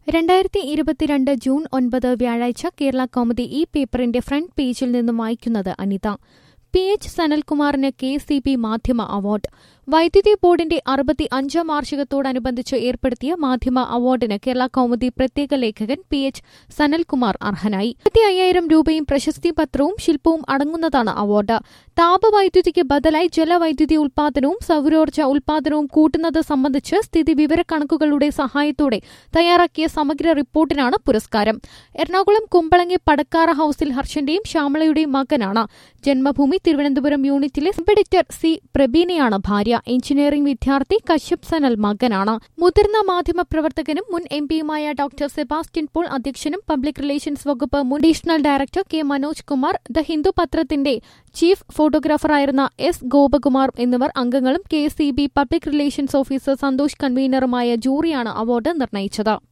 രണ്ടായിരത്തി ഇരുപത്തിരണ്ട് ജൂൺ ഒൻപത് വ്യാഴാഴ്ച കേരള കൗമുദി ഈ പേപ്പറിന്റെ ഫ്രണ്ട് പേജിൽ നിന്നും വായിക്കുന്നത് അനിത പി എച്ച് സനൽകുമാറിന് കെ സി ബി മാധ്യമ അവാർഡ് വൈദ്യുതി ബോർഡിന്റെ അറുപത്തി അഞ്ചാം വാർഷികത്തോടനുബന്ധിച്ച് ഏർപ്പെടുത്തിയ മാധ്യമ അവാർഡിന് കേരള കൗമുദി പ്രത്യേക ലേഖകൻ പി എച്ച് സനൽകുമാർ അർഹനായി ഇരുപത്തി അയ്യായിരം രൂപയും പ്രശസ്തി പത്രവും ശില്പവും അടങ്ങുന്നതാണ് അവാർഡ് താപവൈദ്യുതിക്ക് ബദലായി ജലവൈദ്യുതി ഉൽപാദനവും സൗരോർജ്ജ ഉൽപാദനവും കൂട്ടുന്നത് സംബന്ധിച്ച് സ്ഥിതി വിവരക്കണക്കുകളുടെ സഹായത്തോടെ തയ്യാറാക്കിയ സമഗ്ര റിപ്പോർട്ടിനാണ് പുരസ്കാരം എറണാകുളം കുമ്പളങ്ങി പടക്കാറ ഹൌസിൽ ഹർഷന്റെയും ശ്യാമളയുടെയും മകനാണ് ജന്മഭൂമി തിരുവനന്തപുരം യൂണിറ്റിലെ എഡിറ്റർ സി പ്രബീനയാണ് ഭാര്യ എഞ്ചിനീയറിംഗ് വിദ്യാർത്ഥി കശ്യപ് സനൽ മകനാണ് മുതിർന്ന മാധ്യമ പ്രവർത്തകനും മുൻ എം പിയുമായ ഡോക്ടർ സെബാസ്റ്റ്യൻ പോൾ അധ്യക്ഷനും പബ്ലിക് റിലേഷൻസ് വകുപ്പ് മുൻ additional director K Manoj Kumar the Hindu പത്രത്തിന്റെ ചീഫ് ഫോട്ടോഗ്രാഫറായിരുന്ന എസ് ഗോപകുമാർ എന്നിവർ അംഗങ്ങളും K public relations officer Santhosh കൺവീനറുമായ ജൂറിയാണ് അവാർഡ് നിർണയിച്ചത്